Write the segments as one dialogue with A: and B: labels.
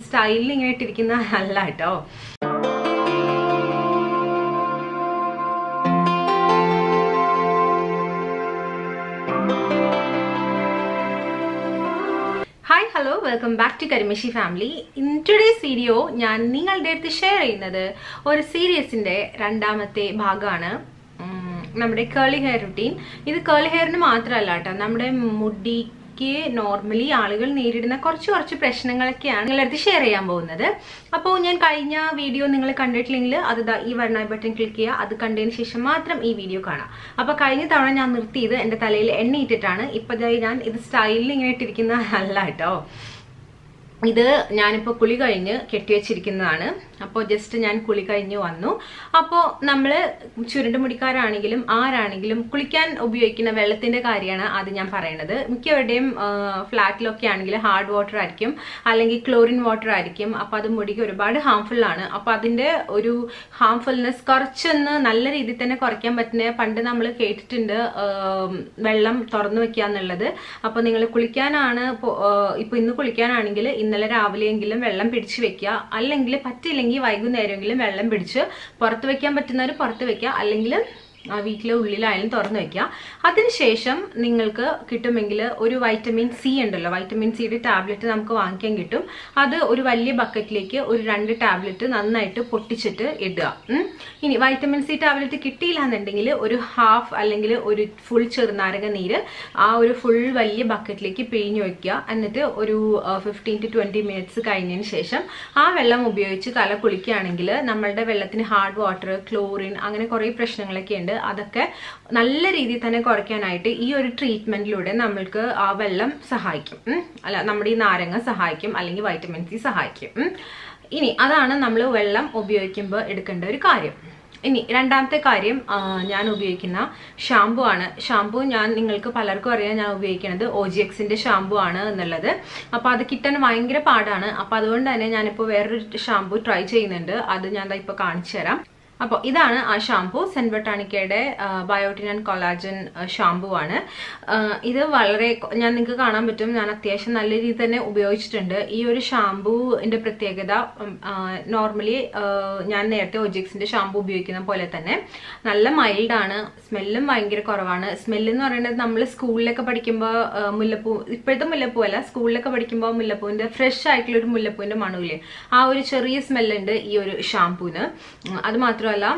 A: സ്റ്റൈലിൽ ഇങ്ങനെ ഇട്ടിരിക്കുന്ന അല്ല കേട്ടോ hi hello welcome back to Karimashi family in today's video ഞാൻ നിങ്ങളുടെ അടുത്ത് ഷെയർ ചെയ്യുന്നത് ഒരു സീരീസിന്റെ രണ്ടാമത്തെ ഭാഗമാണ് ഉം, നമ്മുടെ കേളി ഹെയർ റുട്ടീൻ ഇത് കേളി ഹെയറിന് മാത്രമല്ല കേട്ടോ നമ്മുടെ മുടിക്ക് നോർമലി ആളുകൾ നേരിടുന്ന കുറച്ച് കുറച്ച് പ്രശ്നങ്ങളൊക്കെയാണ് നിങ്ങളുടെ അടുത്ത് ഷെയർ ചെയ്യാൻ പോകുന്നത് അപ്പോൾ ഞാൻ കഴിഞ്ഞ വീഡിയോ നിങ്ങൾ കണ്ടിട്ടില്ലെങ്കിൽ അത് ദാ ഈ വർണ്ണ ബട്ടൺ ക്ലിക്ക് ചെയ്യുക അത് കണ്ടതിന് ശേഷം മാത്രം ഈ വീഡിയോ കാണാം അപ്പോൾ കഴിഞ്ഞ തവണ ഞാൻ നിർത്തിയത് എൻ്റെ തലയിൽ എണ്ണ ഇട്ടിട്ടാണ് ഇപ്പോൾ ദാ ഞാൻ ഇത് സ്റ്റൈലിൽ ഇങ്ങനെ ഇട്ടിരിക്കുന്ന അല്ല കേട്ടോ ഇത് ഞാനിപ്പോൾ കുളി കഴിഞ്ഞ് കെട്ടിവെച്ചിരിക്കുന്നതാണ് അപ്പോൾ ജസ്റ്റ് ഞാൻ കുളി കഴിഞ്ഞ് വന്നു അപ്പോൾ നമ്മൾ ചുരുണ്ട് മുടിക്കാരാണെങ്കിലും ആരാണെങ്കിലും കുളിക്കാൻ ഉപയോഗിക്കുന്ന വെള്ളത്തിന്റെ കാര്യമാണ് അത് ഞാൻ പറയണത് മിക്കവരുടെയും ഫ്ലാറ്റിലൊക്കെ ആണെങ്കിൽ ഹാർഡ് വാട്ടർ ആയിരിക്കും അല്ലെങ്കിൽ ക്ലോറിൻ വാട്ടർ ആയിരിക്കും അപ്പോൾ അത് മുടിക്ക് ഒരുപാട് ഹാംഫുൾ ആണ് അപ്പോൾ അതിന്റെ ഒരു ഹാംഫുൾനെസ് കുറച്ചൊന്ന് നല്ല രീതിയിൽ തന്നെ കുറയ്ക്കാൻ പറ്റുന്ന പണ്ട് നമ്മൾ കേട്ടിട്ടുണ്ട് ആം, വെള്ളം തുറന്നു വെക്കുക എന്നുള്ളത് അപ്പോൾ നിങ്ങൾ കുളിക്കാനാണ് ഇപ്പോൾ ഇന്ന് കുളിക്കാനാണെങ്കിൽ ഇന്നലെ രാവിലെയെങ്കിലും വെള്ളം പിടിച്ച് വെക്കുക അല്ലെങ്കിൽ പറ്റില്ലെങ്കിൽ വൈകുന്നേരമെങ്കിലും വെള്ളം പിടിച്ച് പുറത്ത് വെക്കാൻ പറ്റുന്നവർ പുറത്ത് വെക്കുക അല്ലെങ്കിൽ ആ വീട്ടിലെ ഉള്ളിലായാലും തുറന്നു വെക്കുക അതിനുശേഷം നിങ്ങൾക്ക് കിട്ടുമെങ്കിൽ ഒരു വൈറ്റമിൻ സി ഉണ്ടല്ലോ വൈറ്റമിൻ സിയുടെ ടാബ്ലറ്റ് നമുക്ക് വാങ്ങിക്കാൻ കിട്ടും അത് ഒരു വലിയ ബക്കറ്റിലേക്ക് ഒരു രണ്ട് ടാബ്ലറ്റ് നന്നായിട്ട് പൊട്ടിച്ചിട്ട് ഇടുക ഉം. ഇനി വൈറ്റമിൻ സി ടാബ്ലറ്റ് കിട്ടിയില്ല എന്നുണ്ടെങ്കിൽ ഒരു ഹാഫ് അല്ലെങ്കിൽ ഒരു ഫുൾ ചെറുനാരക നീര് ആ ഒരു ഫുൾ വലിയ ബക്കറ്റിലേക്ക് പിഴിഞ്ഞു വെക്കുക എന്നിട്ട് ഒരു ഫിഫ്റ്റീൻ ടു ട്വന്റി മിനിറ്റ്സ് കഴിഞ്ഞതിന് ശേഷം ആ വെള്ളം ഉപയോഗിച്ച് തല കുളിക്കുകയാണെങ്കിൽ നമ്മളുടെ വെള്ളത്തിന് ഹാർഡ് വാട്ടർ ക്ലോറിൻ അങ്ങനെ കുറേ പ്രശ്നങ്ങളൊക്കെ ഉണ്ട് അതൊക്കെ നല്ല രീതിയിൽ തന്നെ കുറയ്ക്കാനായിട്ട് ഈ ഒരു ട്രീറ്റ്മെന്റിലൂടെ നമ്മൾക്ക് ആ വെള്ളം സഹായിക്കും ഉം. അല്ല നമ്മുടെ ഈ നാരങ്ങ സഹായിക്കും അല്ലെങ്കിൽ വൈറ്റമിൻ സി സഹായിക്കും ഉം. ഇനി അതാണ് നമ്മൾ വെള്ളം ഉപയോഗിക്കുമ്പോൾ എടുക്കേണ്ട ഒരു കാര്യം ഇനി രണ്ടാമത്തെ കാര്യം ആ, ഞാൻ ഉപയോഗിക്കുന്ന ഷാമ്പു ആണ് ഷാമ്പു ഞാൻ നിങ്ങൾക്ക് പലർക്കും അറിയാം ഞാൻ ഉപയോഗിക്കുന്നത് ഒ ജി എക്സിന്റെ ഷാമ്പു ആണ് എന്നുള്ളത് അപ്പോൾ അത് കിട്ടാൻ ഭയങ്കര പാടാണ് അപ്പോൾ അതുകൊണ്ട് തന്നെ ഞാനിപ്പോൾ വേറൊരു ഷാമ്പു ട്രൈ ചെയ്യുന്നുണ്ട് അത് ഞാൻ ദാ ഇപ്പോൾ കാണിച്ചു തരാം അപ്പോൾ ഇതാണ് ആ ഷാമ്പു സെൻബട്ടാണിക്കയുടെ ബയോട്ടിൻ ആൻഡ് കൊളാജൻ ഷാമ്പു ആണ് ആ, ഇത് വളരെ കൊ- ഞാൻ നിങ്ങൾക്ക് കാണാൻ പറ്റും ഞാൻ അത്യാവശ്യം നല്ല രീതിയിൽ തന്നെ ഉപയോഗിച്ചിട്ടുണ്ട് ഈ ഒരു ഷാമ്പുവിന്റെ പ്രത്യേകത നോർമലി ഞാൻ നേരത്തെ ഒജിക്സിന്റെ ഷാമ്പു ഉപയോഗിക്കുന്ന പോലെ തന്നെ നല്ല മൈൽഡ് ആണ് സ്മെല്ലും ഭയങ്കര കുറവാണ് സ്മെല്ല് എന്ന് പറയുന്നത് നമ്മൾ സ്കൂളിലൊക്കെ പഠിക്കുമ്പോൾ മുല്ലപ്പൂ ഇപ്പോഴത്തെ മുല്ലപ്പൂ അല്ല സ്കൂളിലൊക്കെ പഠിക്കുമ്പോൾ മുല്ലപ്പൂവിന്റെ ഫ്രഷ് ആയിട്ടുള്ള ഒരു മുല്ലപ്പൂവിന്റെ മണമില്ലേ ആ ഒരു ചെറിയ സ്മെല്ലുണ്ട് ഈ ഒരു ഷാമ്പൂവിന് ഉം, അത് മാത്രമല്ല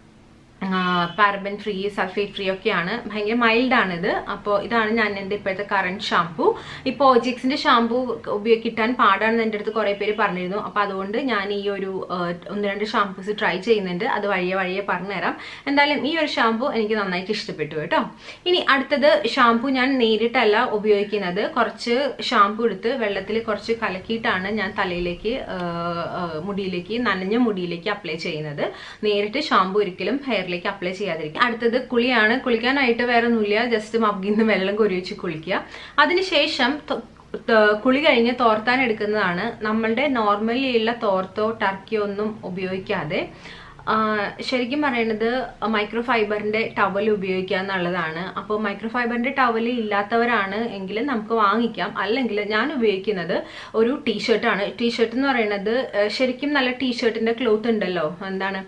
A: പാരബൻ ഫ്രീ സൾഫേറ്റ് ഫ്രീ ഒക്കെയാണ് ഭയങ്കര മൈൽഡ് ആണ് ഇത് അപ്പോൾ ഇതാണ് ഞാൻ എൻ്റെ ഇപ്പോഴത്തെ കറണ്ട് ഷാമ്പു ഇപ്പോൾ ഒജിക്സിന്റെ ഷാമ്പു ഉപയോഗി കിട്ടാൻ പാടാണെന്ന് എൻ്റെ അടുത്ത് കുറേ പേര് പറഞ്ഞിരുന്നു അപ്പോൾ അതുകൊണ്ട് ഞാൻ ഈ ഒരു ആ, ഒന്ന് രണ്ട് ഷാമ്പൂസ് ട്രൈ ചെയ്യുന്നുണ്ട് അത് വഴിയെ വഴിയെ പറഞ്ഞുതരാം എന്തായാലും ഈ ഒരു ഷാമ്പു എനിക്ക് നന്നായിട്ട് ഇഷ്ടപ്പെട്ടു കേട്ടോ ഇനി അടുത്തത് ഷാമ്പു ഞാൻ നേരിട്ടല്ല ഉപയോഗിക്കുന്നത് കുറച്ച് ഷാമ്പു എടുത്ത് വെള്ളത്തിൽ കുറച്ച് കലക്കിയിട്ടാണ് ഞാൻ തലയിലേക്ക് ആ, ആ, മുടിയിലേക്ക് നനഞ്ഞ മുടിയിലേക്ക് അപ്ലൈ ചെയ്യുന്നത് നേരിട്ട് ഷാമ്പു ഒരിക്കലും ഹെയറിലേക്ക് അപ്ലൈ ചെയ്യാതിരിക്കും അടുത്തത് കുളിയാണ് കുളിക്കാനായിട്ട് വേറെ ഒന്നുമില്ല ജസ്റ്റ് മഗ്ഗിൽ നിന്ന് വെള്ളം കൊരി വെച്ച് കുളിക്കുക അതിനുശേഷം ത- ത- കുളി കഴിഞ്ഞ് തോർത്താൻ എടുക്കുന്നതാണ് നമ്മളുടെ നോർമലി ഉള്ള തോർത്തോ ടർക്കിയോ ഒന്നും ഉപയോഗിക്കാതെ ആ, ശരിക്കും പറയണത് മൈക്രോ ഫൈബറിന്റെ ടവൽ ഉപയോഗിക്കുക എന്നുള്ളതാണ് അപ്പോൾ മൈക്രോ ഫൈബറിന്റെ ടവൽ ഇല്ലാത്തവരാണ് എങ്കിൽ നമുക്ക് വാങ്ങിക്കാം അല്ലെങ്കിൽ ഞാൻ ഉപയോഗിക്കുന്നത് ഒരു ടീഷർട്ടാണ് ടീഷർട്ട് എന്ന് പറയുന്നത് ആ, ശരിക്കും നല്ല ടീഷർട്ടിന്റെ ക്ലോത്ത് ഉണ്ടല്ലോ എന്താണ്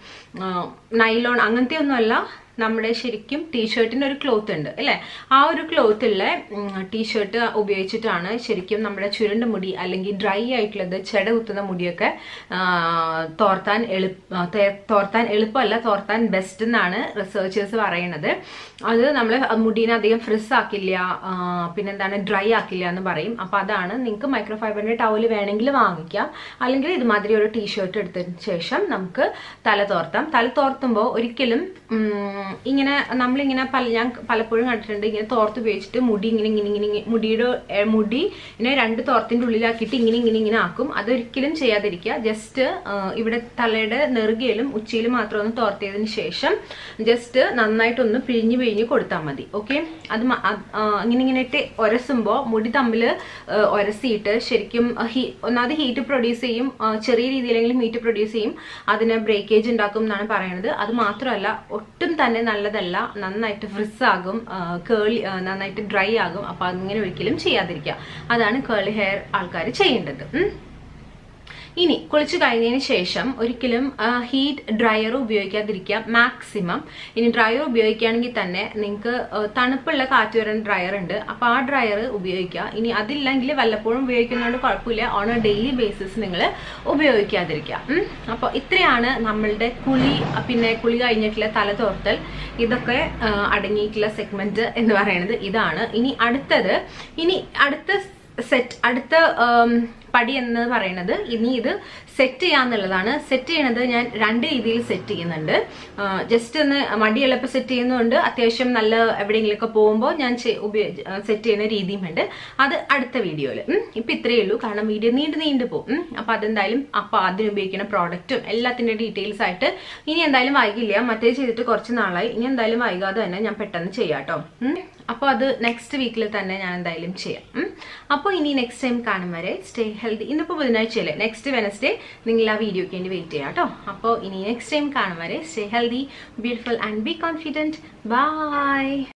A: നൈലോൺ അങ്ങനത്തെ ഒന്നുമല്ല നമ്മുടെ ശരിക്കും ടീഷർട്ടിന്റെ ഒരു ക്ലോത്ത് ഉണ്ട് അല്ലേ ആ ഒരു ക്ലോത്തുള്ള ടീഷർട്ട് ഉപയോഗിച്ചിട്ടാണ് ശരിക്കും നമ്മുടെ ചുരുണ്ട മുടി അല്ലെങ്കിൽ ഡ്രൈ ആയിട്ടുള്ളത് ചെട കുത്തുന്ന മുടിയൊക്കെ ആ, തോർത്താൻ എളുപ്പ തോർത്താൻ എളുപ്പമല്ല തോർത്താൻ ബെസ്റ്റ് എന്നാണ് റിസർച്ചേഴ്സ് പറയുന്നത് അത് നമ്മൾ മുടീനെ അധികം ഫ്രിസ് ആക്കില്ല ആ, പിന്നെന്താണ് ഡ്രൈ ആക്കില്ല എന്ന് പറയും അപ്പൊ അതാണ് നിങ്ങൾക്ക് മൈക്രോ ഫൈബറിന്റെ ടവൽ വേണമെങ്കിൽ വാങ്ങിക്കാം അല്ലെങ്കിൽ ഇതുമാതിരി ഒരു ടീഷർട്ട് എടുത്തതിന് ശേഷം നമുക്ക് തല തോർത്താം തല തോർത്തുമ്പോൾ ഒരിക്കലും ഉം, ഇങ്ങനെ നമ്മളിങ്ങനെ പല ഞാൻ പലപ്പോഴും കണ്ടിട്ടുണ്ട് ഇങ്ങനെ തോർത്ത് ഉപയോഗിച്ചിട്ട് മുടി ഇങ്ങനെ ഇങ്ങനെ ഇങ്ങനെ ഇങ്ങനെ മുടിയുടെ ഏ, മുടി ഇങ്ങനെ രണ്ട് തോർത്തിന്റെ ഉള്ളിലാക്കിയിട്ട് ഇങ്ങനെ ഇങ്ങനെ ഇങ്ങനെ ആക്കും അതൊരിക്കലും ചെയ്യാതിരിക്കുക ജസ്റ്റ് ഇവിടെ തലയുടെ നെറുകയിലും ഉച്ചയിലും മാത്രം ഒന്ന് തോർത്തിയതിന് ശേഷം ജസ്റ്റ് നന്നായിട്ടൊന്ന് പിഴിഞ്ഞ് പിഴിഞ്ഞ് കൊടുത്താൽ മതി ഓക്കെ അത് മ- അത്, ആ, ഇങ്ങനെ ഇങ്ങനെ ഇട്ട് ഉരസുമ്പോൾ മുടി തമ്മിൽ ഉരസിയിട്ട് ശരിക്കും ഹീ ഒന്നാമത് ഹീറ്റ് പ്രൊഡ്യൂസ് ചെയ്യും ആ, ചെറിയ രീതിയിലെങ്കിലും ഹീറ്റ് പ്രൊഡ്യൂസ് ചെയ്യും അതിന് ബ്രേക്കേജ് ഉണ്ടാക്കും എന്നാണ് പറയുന്നത് അത് മാത്രമല്ല ഒട്ടും തന്നെ നല്ലതല്ല നന്നായിട്ട് ഫ്രിസ് ആകും കേളി നന്നായിട്ട് ഡ്രൈ ആകും അപ്പൊ അങ്ങനെ ഒരിക്കലും ചെയ്യാതിരിക്കുക അതാണ് കേളി ഹെയർ ആൾക്കാർ ചെയ്യേണ്ടത് ഉം. ഇനി കുളിച്ച് കഴിഞ്ഞതിന് ശേഷം ഒരിക്കലും ഹീറ്റ് ഡ്രയർ ഉപയോഗിക്കാതിരിക്കുക മാക്സിമം ഇനി ഡ്രയർ ഉപയോഗിക്കുകയാണെങ്കിൽ തന്നെ നിങ്ങൾക്ക് തണുപ്പുള്ള കാറ്റ് വരുന്ന ഡ്രയർ ഉണ്ട് അപ്പോൾ ആ ഡ്രയർ ഉപയോഗിക്കുക ഇനി അതില്ലെങ്കിൽ വല്ലപ്പോഴും ഉപയോഗിക്കുന്നതുകൊണ്ട് കുഴപ്പമില്ല ഓൺ എ ഡെയിലി ബേസിസ് നിങ്ങൾ ഉപയോഗിക്കാതിരിക്കുക അപ്പോൾ ഇത്രയാണ് നമ്മളുടെ കുളി പിന്നെ കുളി കഴിഞ്ഞിട്ടുള്ള തല തോർത്തൽ ഇതൊക്കെ ആ, അടങ്ങിയിട്ടുള്ള സെഗ്മെന്റ് എന്ന് പറയുന്നത് ഇതാണ് ഇനി അടുത്തത് ഇനി അടുത്ത സെറ്റ് അടുത്ത ഉം, പടി എന്ന് പറയുന്നത് ഇനി ഇത് സെറ്റ് ചെയ്യാന്നുള്ളതാണ് സെറ്റ് ചെയ്യണത് ഞാൻ രണ്ട് രീതിയിൽ സെറ്റ് ചെയ്യുന്നുണ്ട് ജസ്റ്റ് ഒന്ന് മടിയുള്ളപ്പോൾ സെറ്റ് ചെയ്യുന്നുണ്ട് അത്യാവശ്യം നല്ല എവിടെയെങ്കിലുമൊക്കെ പോകുമ്പോൾ ഞാൻ സെറ്റ് ചെയ്യുന്ന രീതിയുമുണ്ട് അത് അടുത്ത വീഡിയോയിൽ ഇപ്പൊ ഇത്രയേ ഉള്ളൂ കാരണം വീഡിയോ നീണ്ടു നീണ്ടു പോകും അപ്പൊ അതെന്തായാലും അപ്പൊ അതിന് ഉപയോഗിക്കുന്ന പ്രോഡക്റ്റും എല്ലാത്തിന്റെ ഡീറ്റെയിൽസ് ആയിട്ട് ഇനി എന്തായാലും വൈകില്ല മറ്റേ ചെയ്തിട്ട് കുറച്ച് നാളായി ഇനി എന്തായാലും വൈകാതെ തന്നെ ഞാൻ പെട്ടെന്ന് ചെയ്യാം കേട്ടോ അപ്പോൾ അത് നെക്സ്റ്റ് വീക്കിൽ തന്നെ ഞാൻ എന്തായാലും ചെയ്യാം അപ്പോൾ ഇനി നെക്സ്റ്റ് ടൈം കാണും വരെ സ്റ്റേ ഹെൽത്തി ഇന്നിപ്പോൾ ബുധനാഴ്ചയല്ലേ നെക്സ്റ്റ് വെനസ്ഡേ നിങ്ങൾ ആ വീഡിയോക്ക് വേണ്ടി വെയിറ്റ് ചെയ്യാം കേട്ടോ അപ്പോൾ ഇനി നെക്സ്റ്റ് ടൈം കാണും വരെ stay healthy beautiful and be confident by